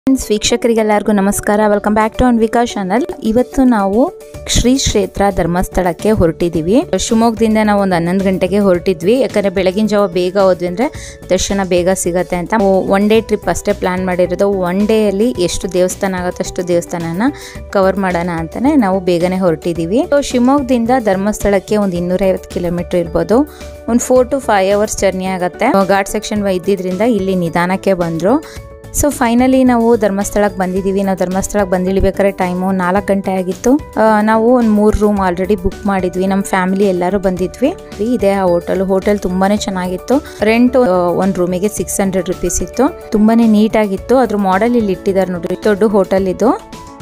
friends ವೀಕ್ಷಕರಿಗೆಲ್ಲರಿಗೂ ನಮಸ್ಕಾರ welcome back to Anvika channel ಇವತ್ತು ನಾವು ಶ್ರೀ ಕ್ಷೇತ್ರ ಧರ್ಮಸ್ಥಳಕ್ಕೆ ಹೊರಟಿದ್ದೀವಿ ಶಿವಮೊಗ್ಗದಿಂದ ನಾವು ಒಂದು ಹನ್ನೊಂದು ಗಂಟೆಗೆ ಹೊರಟಿದ್ವಿ ಯಾಕಂದರೆ ಬೆಳಗಿನ ಜಾವ ಬೇಗ ಹೋದ್ವಿ ಅಂದರೆ ದರ್ಶನ ಬೇಗ ಸಿಗತ್ತೆ ಅಂತ ಒನ್ ಡೇ ಟ್ರಿಪ್ ಅಷ್ಟೇ ಪ್ಲಾನ್ ಮಾಡಿರೋದು ಒನ್ ಡೇಯಲ್ಲಿ ಎಷ್ಟು ದೇವಸ್ಥಾನ ಆಗುತ್ತೋ ಅಷ್ಟು ದೇವಸ್ಥಾನನ ಕವರ್ ಮಾಡೋಣ ಅಂತಲೇ ನಾವು ಬೇಗನೆ ಹೊರಟಿದ್ದೀವಿ ಸೊ ಶಿವಮೊಗ್ಗದಿಂದ ಧರ್ಮಸ್ಥಳಕ್ಕೆ ಒಂದು ಇನ್ನೂರೈವತ್ತು ಕಿಲೋಮೀಟರ್ ಇರ್ಬೋದು ಒಂದು four to five hours journey ಆಗುತ್ತೆ ಘಾಟ್ ಸೆಕ್ಷನ್ ಇದ್ದಿದ್ರಿಂದ ಇಲ್ಲಿ ನಿಧಾನಕ್ಕೆ ಬಂದರು ಸೊ ಫೈನಲಿ ನಾವು ಧರ್ಮಸ್ಥಳಕ್ಕೆ ಬಂದಿದ್ದೀವಿ ನಾವು ಧರ್ಮಸ್ಥಳಕ್ಕೆ ಬಂದಿಳಿಬೇಕಾದ್ರೆ ಟೈಮು ನಾಲ್ಕು ಗಂಟೆ ಆಗಿತ್ತು ಆ, ನಾವು ಒಂದು ಮೂರು ರೂಮ್ ಆಲ್ರೆಡಿ ಬುಕ್ ಮಾಡಿದ್ವಿ ನಮ್ಮ ಫ್ಯಾಮಿಲಿ ಎಲ್ಲರೂ ಬಂದಿದ್ವಿ ಇದೆ ಆ ಹೋಟೆಲ್ ಹೋಟೆಲ್ ತುಂಬಾನೇ ಚೆನ್ನಾಗಿತ್ತು ರೆಂಟ್ ಒಂದು ರೂಮಿಗೆ ಸಿಕ್ಸ್ ಹಂಡ್ರೆಡ್ ರುಪೀಸ್ ಇತ್ತು ತುಂಬಾನೇ ನೀಟಾಗಿತ್ತು ಅದ್ರ ಮಾಡೆಲ್ ಇಲ್ಲಿ ಇಟ್ಟಿದ್ದಾರೆ ನೋಡ್ರಿ ದೊಡ್ಡ ಹೋಟೆಲ್ ಇದು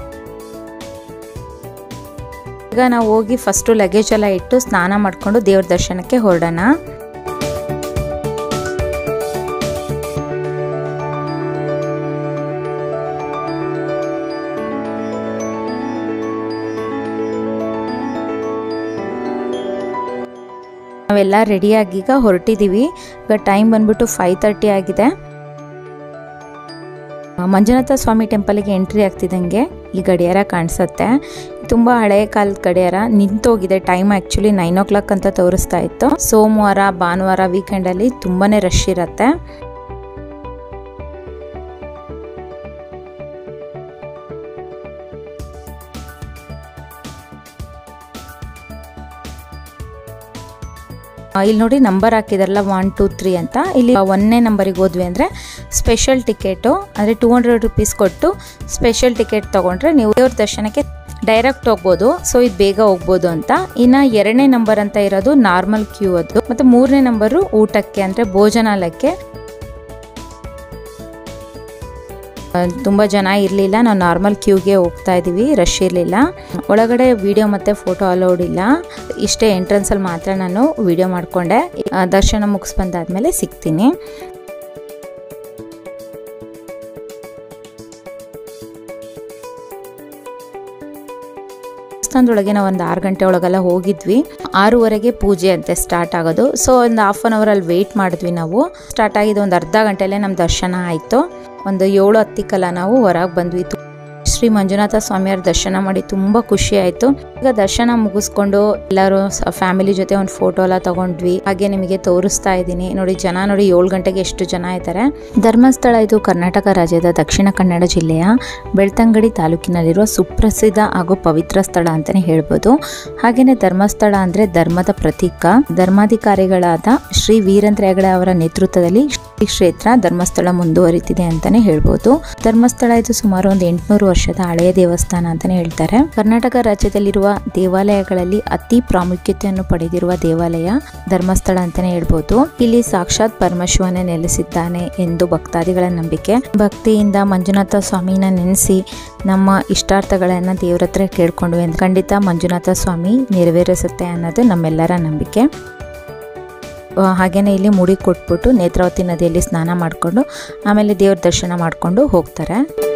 ಈಗ ನಾವು ಹೋಗಿ ಫಸ್ಟು ಲಗೇಜ್ ಎಲ್ಲ ಇಟ್ಟು ಸ್ನಾನ ಮಾಡಿಕೊಂಡು ದೇವ್ರ ದರ್ಶನಕ್ಕೆ ಹೊರಡೋಣ ನಾವೆಲ್ಲ ರೆಡಿಯಾಗಿ ಈಗ ಹೊರಟಿದ್ದೀವಿ ಈಗ ಟೈಮ್ ಬಂದ್ಬಿಟ್ಟು ಫೈವ್ ತರ್ಟಿ ಆಗಿದೆ ಆ, ಮಂಜುನಾಥ ಸ್ವಾಮಿ ಟೆಂಪಲ್ಗೆ ಎಂಟ್ರಿ ಆಗ್ತಿದ್ದಂಗೆ ಈ ಗಡಿಯಾರ ಕಾಣಿಸುತ್ತೆ ತುಂಬ ಹಳೆಯ ಕಾಲದ ಗಡಿಯಾರ ನಿಂತೋಗಿದೆ time actually nine o'clock ಅಂತ ತೋರಿಸ್ತಾ ಇತ್ತು ಸೋಮವಾರ ಭಾನುವಾರ ವೀಕೆಂಡಲ್ಲಿ ತುಂಬಾ ರಶ್ ಇರುತ್ತೆ ಆ, ಇಲ್ಲಿ ನೋಡಿ ನಂಬರ್ ಹಾಕಿದಾರಲ್ಲ ಒನ್ ಟೂ ತ್ರೀ ಅಂತ ಇಲ್ಲಿ ಒಂದನೇ ನಂಬರಿಗೆ ಹೋದ್ವಿ ಅಂದರೆ ಸ್ಪೆಷಲ್ ಟಿಕೆಟು ಅಂದರೆ ಟೂ ಹಂಡ್ರೆಡ್ ರುಪೀಸ್ ಕೊಟ್ಟು ಸ್ಪೆಷಲ್ ಟಿಕೆಟ್ ತೊಗೊಂಡ್ರೆ ನೀವು ದೇವ್ರ ದರ್ಶನಕ್ಕೆ ಡೈರೆಕ್ಟ್ ಹೋಗ್ಬೋದು ಸೊ ಇದು ಬೇಗ ಹೋಗ್ಬೋದು ಅಂತ ಇನ್ನು ಎರಡನೇ ನಂಬರ್ ಅಂತ ಇರೋದು ನಾರ್ಮಲ್ ಕ್ಯೂ ಅದು ಮತ್ತು ಮೂರನೇ ನಂಬರು ಊಟಕ್ಕೆ ಅಂದರೆ ಭೋಜನಾಲಯಕ್ಕೆ ಆ, ತುಂಬ ಜನ ಇರಲಿಲ್ಲ ನಾವು ನಾರ್ಮಲ್ ಕ್ಯೂಗೆ ಹೋಗ್ತಾ ಇದ್ದೀವಿ ರಶ್ ಇರಲಿಲ್ಲ ಒಳಗಡೆ ವಿಡಿಯೋ ಮತ್ತು ಫೋಟೋ ಅಲೌಡ್ ಇಲ್ಲ ಇಷ್ಟೇ ಎಂಟ್ರೆನ್ಸಲ್ಲಿ ಮಾತ್ರ ನಾನು ವಿಡಿಯೋ ಮಾಡಿಕೊಂಡೆ ದರ್ಶನ ಮುಗಿಸ್ ಬಂದಾದ್ಮೇಲೆ ಸಿಗ್ತೀನಿ ದೇವಸ್ಥಾನದೊಳಗೆ ನಾವು ಒಂದು ಆರು ಗಂಟೆ ಒಳಗೆಲ್ಲ ಹೋಗಿದ್ವಿ ಆರೂವರೆಗೆ ಪೂಜೆ ಅಂತೆ ಸ್ಟಾರ್ಟ್ ಆಗೋದು ಸೊ ಒಂದು ಹಾಫ್ ಆನ್ ಅವರ್ ಅಲ್ಲಿ ವೆಯ್ಟ್ ಮಾಡಿದ್ವಿ ನಾವು ಸ್ಟಾರ್ಟ್ ಆಗಿದ್ದು ಒಂದು ಅರ್ಧ ಗಂಟೆಲೇ ನಮ್ಮ ದರ್ಶನ ಆಯಿತು ಒಂದು ಏಳು ಹತ್ತಿಕ್ಕಲ್ಲ ನಾವು ಹೊರಗೆ ಬಂದ್ವಿ ಶ್ರೀ ಮಂಜುನಾಥ ಸ್ವಾಮಿಯವ್ರ ದರ್ಶನ ಮಾಡಿ ತುಂಬ ಖುಷಿ ಆಯಿತು ಈಗ ದರ್ಶನ ಮುಗಿಸ್ಕೊಂಡು ಎಲ್ಲರೂ ಫ್ಯಾಮಿಲಿ ಜೊತೆ ಒಂದು ಫೋಟೋ ಎಲ್ಲ ತಗೊಂಡ್ವಿ ಹಾಗೆ ನಿಮಗೆ ತೋರಿಸ್ತಾ ಇದ್ದೀನಿ ನೋಡಿ ಜನ ನೋಡಿ ಏಳು ಗಂಟೆಗೆ ಎಷ್ಟು ಜನ ಇದ್ದಾರೆ ಧರ್ಮಸ್ಥಳ ಇದು ಕರ್ನಾಟಕ ರಾಜ್ಯದ ದಕ್ಷಿಣ ಕನ್ನಡ ಜಿಲ್ಲೆಯ ಬೆಳ್ತಂಗಡಿ ತಾಲೂಕಿನಲ್ಲಿರುವ ಸುಪ್ರಸಿದ್ಧ ಹಾಗೂ ಪವಿತ್ರ ಸ್ಥಳ ಅಂತಲೇ ಹೇಳ್ಬೋದು ಹಾಗೆಯೇ ಧರ್ಮಸ್ಥಳ ಅಂದರೆ ಧರ್ಮದ ಪ್ರತೀಕ ಧರ್ಮಾಧಿಕಾರಿಗಳಾದ ಶ್ರೀ ವೀರೇಂದ್ರ ಹೆಗಡೆ ಅವರ ನೇತೃತ್ವದಲ್ಲಿ ಈ ಕ್ಷೇತ್ರ ಧರ್ಮಸ್ಥಳ ಮುಂದುವರಿತಿದೆ ಅಂತಾನೆ ಹೇಳ್ಬೋದು ಧರ್ಮಸ್ಥಳ ಇದು ಸುಮಾರು ಒಂದು ಎಂಟುನೂರು ವರ್ಷದ ಹಳೆಯ ದೇವಸ್ಥಾನ ಅಂತಾನೆ ಹೇಳ್ತಾರೆ ಕರ್ನಾಟಕ ರಾಜ್ಯದಲ್ಲಿರುವ ದೇವಾಲಯಗಳಲ್ಲಿ ಅತಿ ಪ್ರಾಮುಖ್ಯತೆಯನ್ನು ಪಡೆದಿರುವ ದೇವಾಲಯ ಧರ್ಮಸ್ಥಳ ಅಂತಾನೆ ಹೇಳ್ಬೋದು ಇಲ್ಲಿ ಸಾಕ್ಷಾತ್ ಪರಮಶಿವನೇ ನೆಲೆಸಿದ್ದಾನೆ ಎಂದು ಭಕ್ತಾದಿಗಳ ನಂಬಿಕೆ ಭಕ್ತಿಯಿಂದ ಮಂಜುನಾಥ ಸ್ವಾಮಿನ ನೆನೆಸಿ ನಮ್ಮ ಇಷ್ಟಾರ್ಥಗಳನ್ನ ದೇವ್ರ ಹತ್ರ ಕೇಳ್ಕೊಂಡ್ವಿ ಅಂತ ಖಂಡಿತ ಮಂಜುನಾಥ ಸ್ವಾಮಿ ನೆರವೇರಿಸುತ್ತೆ ಅನ್ನೋದು ನಮ್ಮೆಲ್ಲರ ನಂಬಿಕೆ ಆ, ಹಾಗೇನೆ ಇಲ್ಲಿ ಮುಡಿ ಕೊಟ್ಬಿಟ್ಟು ನೇತ್ರಾವತಿ ನದಿಯಲ್ಲಿ ಸ್ನಾನ ಮಾಡಿಕೊಂಡು ಆಮೇಲೆ ದೇವ್ರ ದರ್ಶನ ಮಾಡಿಕೊಂಡು ಹೋಗ್ತಾರೆ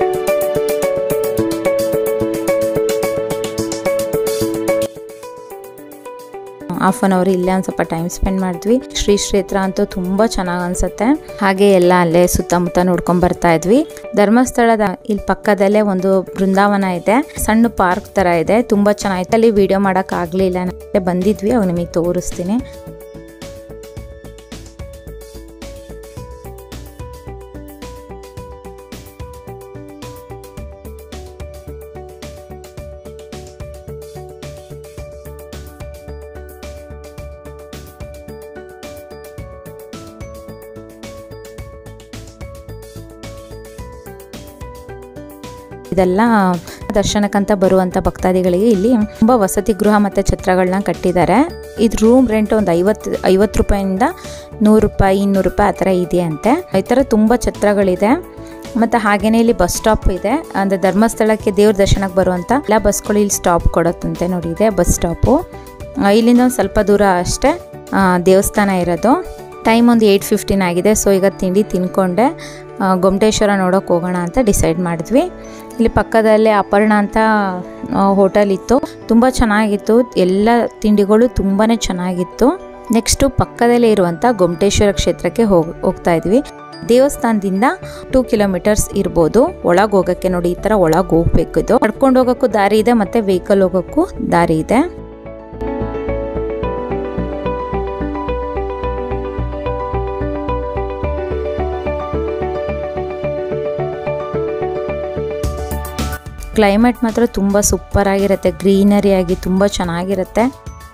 ಹಾಫ್ ಆನ್ ಅವರ್ ಇಲ್ಲೇ ಒಂದು ಸ್ವಲ್ಪ ಟೈಮ್ ಸ್ಪೆಂಡ್ ಮಾಡಿದ್ವಿ ಶ್ರೀ ಕ್ಷೇತ್ರ ಅಂತೂ ತುಂಬ ಚೆನ್ನಾಗಿ ಅನ್ಸುತ್ತೆ ಹಾಗೆ ಎಲ್ಲ ಅಲ್ಲೇ ಸುತ್ತಮುತ್ತ ನೋಡ್ಕೊಂಡ್ ಬರ್ತಾ ಇದ್ವಿ ಧರ್ಮಸ್ಥಳದ ಇಲ್ಲಿ ಪಕ್ಕದಲ್ಲೇ ಒಂದು ಬೃಂದಾವನ ಇದೆ ಸಣ್ಣ ಪಾರ್ಕ್ ತರ ಇದೆ ತುಂಬಾ ಚೆನ್ನಾಗಿತ್ತು ಅಲ್ಲಿ ವಿಡಿಯೋ ಮಾಡಕ್ ಆಗ್ಲಿಲ್ಲ ಮತ್ತೆ ಬಂದಿದ್ವಿ ಅವಾಗ ನಿಮಗೆ ತೋರಿಸ್ತೀನಿ ಇದೆಲ್ಲ ದರ್ಶನಕ್ಕಂತ ಬರುವಂಥ ಭಕ್ತಾದಿಗಳಿಗೆ ಇಲ್ಲಿ ತುಂಬ ವಸತಿ ಗೃಹ ಮತ್ತು ಛತ್ರಗಳನ್ನ ಕಟ್ಟಿದ್ದಾರೆ ಇದು ರೂಮ್ ರೆಂಟ್ ಒಂದು ಐವತ್ತು ಐವತ್ತು ರೂಪಾಯಿಂದ ನೂರು ರೂಪಾಯಿ ಇನ್ನೂರು ರೂಪಾಯಿ ಆ ಥರ ಇದೆ ಅಂತೆ ಈ ಥರ ತುಂಬ ಛತ್ರಗಳಿದೆ ಮತ್ತು ಹಾಗೇನೇ ಇಲ್ಲಿ ಬಸ್ ಸ್ಟಾಪ್ ಇದೆ ಅಂದರೆ ಧರ್ಮಸ್ಥಳಕ್ಕೆ ದೇವ್ರ ದರ್ಶನಕ್ಕೆ ಬರುವಂಥ ಎಲ್ಲ ಬಸ್ಗಳು ಇಲ್ಲಿ ಸ್ಟಾಪ್ ಕೊಡುತ್ತಂತೆ ನೋಡಿ ಇದೆ ಬಸ್ ಸ್ಟಾಪು ಇಲ್ಲಿಂದ ಒಂದು ಸ್ವಲ್ಪ ದೂರ ಅಷ್ಟೇ ಆ, ದೇವಸ್ಥಾನ ಇರೋದು ಟೈಮ್ ಒಂದು ಏಯ್ಟ್ ಫಿಫ್ಟೀನ್ ಆಗಿದೆ ಸೊ ಈಗ ತಿಂಡಿ ತಿನ್ಕೊಂಡೆ ಆ, ಗೊಮ್ಮಟೇಶ್ವರ ನೋಡೋಕೆ ಹೋಗೋಣ ಅಂತ ಡಿಸೈಡ್ ಮಾಡಿದ್ವಿ ಇಲ್ಲಿ ಪಕ್ಕದಲ್ಲೇ ಅಪರ್ಣ ಅಂತ ಹೋಟೆಲ್ ಇತ್ತು ತುಂಬ ಚೆನ್ನಾಗಿತ್ತು ಎಲ್ಲ ತಿಂಡಿಗಳು ತುಂಬಾ ಚೆನ್ನಾಗಿತ್ತು ನೆಕ್ಸ್ಟು ಪಕ್ಕದಲ್ಲೇ ಇರುವಂಥ ಗೊಮ್ಮಟೇಶ್ವರ ಕ್ಷೇತ್ರಕ್ಕೆ ಹೋಗ್ ಹೋಗ್ತಾ ಇದ್ವಿ ದೇವಸ್ಥಾನದಿಂದ ಟೂ ಕಿಲೋಮೀಟರ್ಸ್ ಇರ್ಬೋದು ಒಳಗೆ ಹೋಗೋಕ್ಕೆ ನೋಡಿ ಈ ಥರ ಒಳಗೆ ಹೋಗ್ಬೇಕು ಇದು ನಡ್ಕೊಂಡು ಹೋಗೋಕ್ಕೂ ದಾರಿ ಇದೆ ಮತ್ತು ವೆಹಿಕಲ್ ಹೋಗೋಕ್ಕೂ ದಾರಿ ಇದೆ ಕ್ಲೈಮೇಟ್ ಮಾತ್ರ ತುಂಬ ಸೂಪರ್ ಆಗಿರುತ್ತೆ ಗ್ರೀನರಿ ಆಗಿ ತುಂಬ ಚೆನ್ನಾಗಿರುತ್ತೆ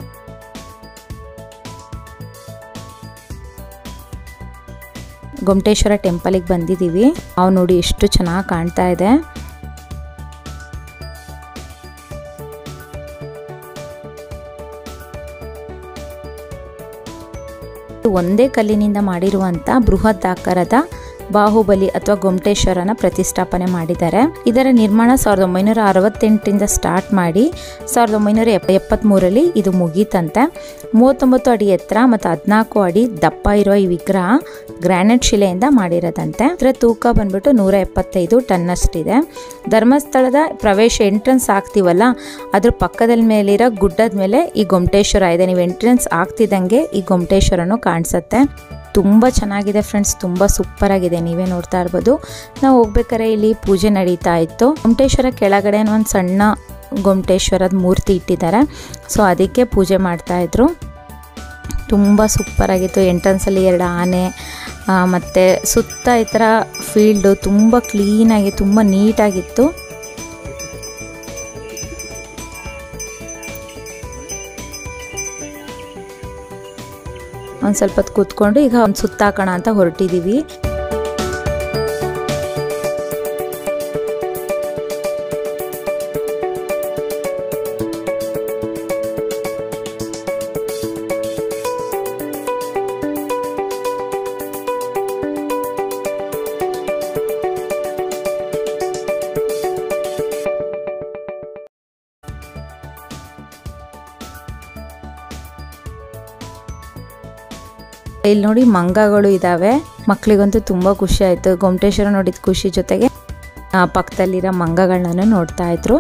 ಗೊಮಟೇಶ್ವರ ಟೆಂಪಲಿಗೆ ಬಂದಿದ್ದೀವಿ ನಾವು ನೋಡಿ ಎಷ್ಟು ಚೆನ್ನಾಗಿ ಕಾಣ್ತಾ ಇದೆ ಒಂದೇ ಕಲ್ಲಿನಿಂದ ಮಾಡಿರುವಂಥ ಬೃಹತ್ ಆಕಾರದ ಬಾಹುಬಲಿ ಅಥವಾ ಗೊಮಟೇಶ್ವರನ ಪ್ರತಿಷ್ಠಾಪನೆ ಮಾಡಿದ್ದಾರೆ ಇದರ ನಿರ್ಮಾಣ ಸಾವಿರದ ಒಂಬೈನೂರ ಅರವತ್ತೆಂಟರಿಂದ ಸ್ಟಾರ್ಟ್ ಮಾಡಿ ಸಾವಿರದ ಒಂಬೈನೂರ ಎಪ್ಪ ಎಪ್ಪತ್ತ್ಮೂರರಲ್ಲಿ ಇದು ಮುಗೀತಂತೆ ಮೂವತ್ತೊಂಬತ್ತು ಅಡಿ ಎತ್ತರ ಮತ್ತು ಹದಿನಾಲ್ಕು ಅಡಿ ದಪ್ಪ ಇರೋ ಈ ವಿಗ್ರಹ ಗ್ರಾನೈಟ್ ಶಿಲೆಯಿಂದ ಮಾಡಿರೋದಂತೆ ಇದರ ತೂಕ ಬಂದ್ಬಿಟ್ಟು ನೂರ ಎಪ್ಪತ್ತೈದು ಟನ್ನಷ್ಟಿದೆ ಧರ್ಮಸ್ಥಳದ ಪ್ರವೇಶ ಎಂಟ್ರೆನ್ಸ್ ಆಗ್ತೀವಲ್ಲ ಅದ್ರ ಪಕ್ಕದ ಮೇಲಿರೋ ಗುಡ್ಡದ ಮೇಲೆ ಈ ಗೊಮಟೇಶ್ವರ ಇದೆ ನೀವು ಎಂಟ್ರೆನ್ಸ್ ಆಗ್ತಿದ್ದಂಗೆ ಈ ಗೊಮಟೇಶ್ವರನು ಕಾಣಿಸುತ್ತೆ ತುಂಬ ಚೆನ್ನಾಗಿದೆ ಫ್ರೆಂಡ್ಸ್ ತುಂಬ ಸೂಪರ್ ಆಗಿದೆ ನೀವೇ ನೋಡ್ತಾ ಇರ್ಬೋದು ನಾವು ಹೋಗ್ಬೇಕಾದ್ರೆ ಇಲ್ಲಿ ಪೂಜೆ ನಡೀತಾ ಇತ್ತು ಗೊಮಟೇಶ್ವರ ಕೆಳಗಡೆ ಒಂದು ಸಣ್ಣ ಗೊಮಟೇಶ್ವರದ ಮೂರ್ತಿ ಇಟ್ಟಿದ್ದಾರೆ ಸೊ ಅದಕ್ಕೆ ಪೂಜೆ ಮಾಡ್ತಾಯಿದ್ರು ತುಂಬ ಸೂಪರ್ ಆಗಿತ್ತು ಎಂಟ್ರೆನ್ಸಲ್ಲಿ ಎರಡು ಆನೆ ಮತ್ತು ಸುತ್ತ ಈ ಥರ ಫೀಲ್ಡು ತುಂಬ ಕ್ಲೀನಾಗಿ ತುಂಬ ನೀಟಾಗಿತ್ತು ಒಂದು ಸ್ವಲ್ಪ ಹೊತ್ತು ಕೂತ್ಕೊಂಡು ಈಗ ಒಂದು ಸುತ್ತಾಕೋಣ ಅಂತ ಹೊರಟಿದ್ದೀವಿ ಇಲ್ಲಿ ನೋಡಿ ಮಂಗಗಳು ಇದ್ದಾವೆ ಮಕ್ಕಳಿಗಂತೂ ತುಂಬ ಖುಷಿ ಆಯಿತು ಗೊಮಟೇಶ್ವರ ನೋಡಿದ ಖುಷಿ ಜೊತೆಗೆ ಪಕ್ಕದಲ್ಲಿರೋ ಮಂಗಗಳನ್ನ ನೋಡ್ತಾ ಇದ್ರು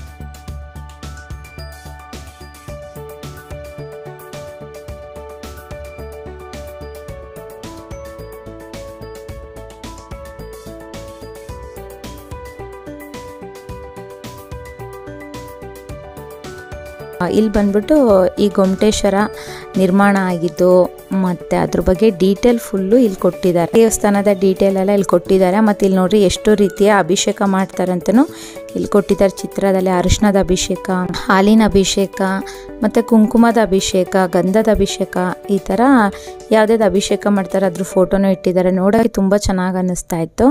ಇಲ್ಲಿ ಬಂದ್ಬಿಟ್ಟು ಈ ಗೊಮಟೇಶ್ವರ ನಿರ್ಮಾಣ ಆಗಿದ್ದು ಮತ್ತು ಅದ್ರ ಬಗ್ಗೆ ಡೀಟೇಲ್ ಫುಲ್ಲು ಇಲ್ಲಿ ಕೊಟ್ಟಿದ್ದಾರೆ ದೇವಸ್ಥಾನದ ಡೀಟೇಲ್ ಎಲ್ಲ ಇಲ್ಲಿ ಕೊಟ್ಟಿದ್ದಾರೆ ಮತ್ತು ಇಲ್ಲಿ ನೋಡ್ರಿ ಎಷ್ಟು ರೀತಿಯ ಅಭಿಷೇಕ ಮಾಡ್ತಾರೆ ಅಂತಲೂ ಇಲ್ಲಿ ಕೊಟ್ಟಿದ್ದಾರೆ ಚಿತ್ರದಲ್ಲಿ ಅರಿಶಿಣದ ಅಭಿಷೇಕ ಹಾಲಿನ ಅಭಿಷೇಕ ಮತ್ತು ಕುಂಕುಮದ ಅಭಿಷೇಕ ಗಂಧದ ಅಭಿಷೇಕ ಈ ಥರ ಯಾವುದ್ಯಾವ್ದು ಅಭಿಷೇಕ ಮಾಡ್ತಾರೆ ಅದ್ರ ಫೋಟೋನೂ ಇಟ್ಟಿದ್ದಾರೆ ನೋಡೋಕೆ ತುಂಬ ಚೆನ್ನಾಗಿ ಅನ್ನಿಸ್ತಾ ಇತ್ತು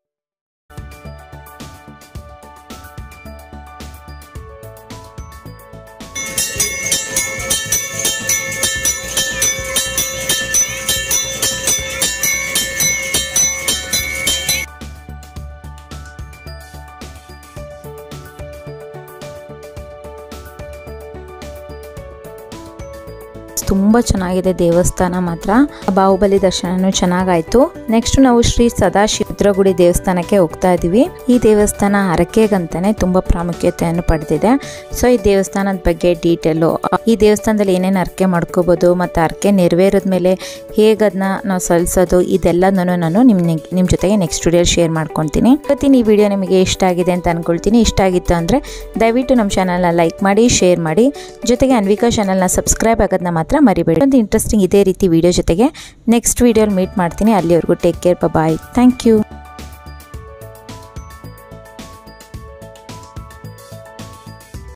ತುಂಬ ಚೆನ್ನಾಗಿದೆ ದೇವಸ್ಥಾನ ಮಾತ್ರ ಬಾಹುಬಲಿ ದರ್ಶನನೂ ಚೆನ್ನಾಗಾಯ್ತು ನೆಕ್ಸ್ಟ್ ನಾವು ಶ್ರೀ ಸದಾಶಿವದ್ರಗುಡಿ ದೇವಸ್ಥಾನಕ್ಕೆ ಹೋಗ್ತಾ ಇದ್ದೀವಿ ಈ ದೇವಸ್ಥಾನ ಹರಕೆಗಂತಾನೆ ತುಂಬ ಪ್ರಾಮುಖ್ಯತೆಯನ್ನು ಪಡೆದಿದೆ ಸೊ ಈ ದೇವಸ್ಥಾನದ ಬಗ್ಗೆ ಡೀಟೇಲು ಈ ದೇವಸ್ಥಾನದಲ್ಲಿ ಏನೇನು ಹರಕೆ ಮಾಡ್ಕೋಬೋದು ಮತ್ತು ಹರಕೆ ನೆರವೇರಿದ ಮೇಲೆ ಹೇಗೆ ಅದನ್ನ ನಾವು ಸಲ್ಲಿಸೋದು ಇದೆಲ್ಲನೂ ನಾನು ನಿಮ್ಮ ನಿಮ್ಮ ಜೊತೆಗೆ ನೆಕ್ಸ್ಟ್ ವಿಡಿಯೋ ಶೇರ್ ಮಾಡ್ಕೊತೀನಿ ಇವತ್ತಿನ ಈ ವಿಡಿಯೋ ನಿಮಗೆ ಇಷ್ಟ ಆಗಿದೆ ಅಂತ ಅನ್ಕೊಳ್ತೀನಿ ಇಷ್ಟ ಆಗಿತ್ತು ಅಂದರೆ ದಯವಿಟ್ಟು ನಮ್ಮ ಚಾನಲ್ನ ಲೈಕ್ ಮಾಡಿ ಶೇರ್ ಮಾಡಿ ಜೊತೆಗೆ ಅನ್ವಿಕಾ ಚಾನಲ್ನ ಸಬ್ಸ್ಕ್ರೈಬ್ ಆಗೋದನ್ನ ಮಾತ್ರ ಮರಿಬೇಡಿ ಒಂದು ಇಂಟ್ರೆಸ್ಟಿಂಗ್ ಇದೇ ರೀತಿ ವಿಡಿಯೋ ಜೊತೆಗೆ ನೆಕ್ಸ್ಟ್ ವಿಡಿಯೋಲಿ ಮೀಟ್ ಮಾಡ್ತೀನಿ ಅಲ್ಲಿವರೆಗೂ take care bye thank you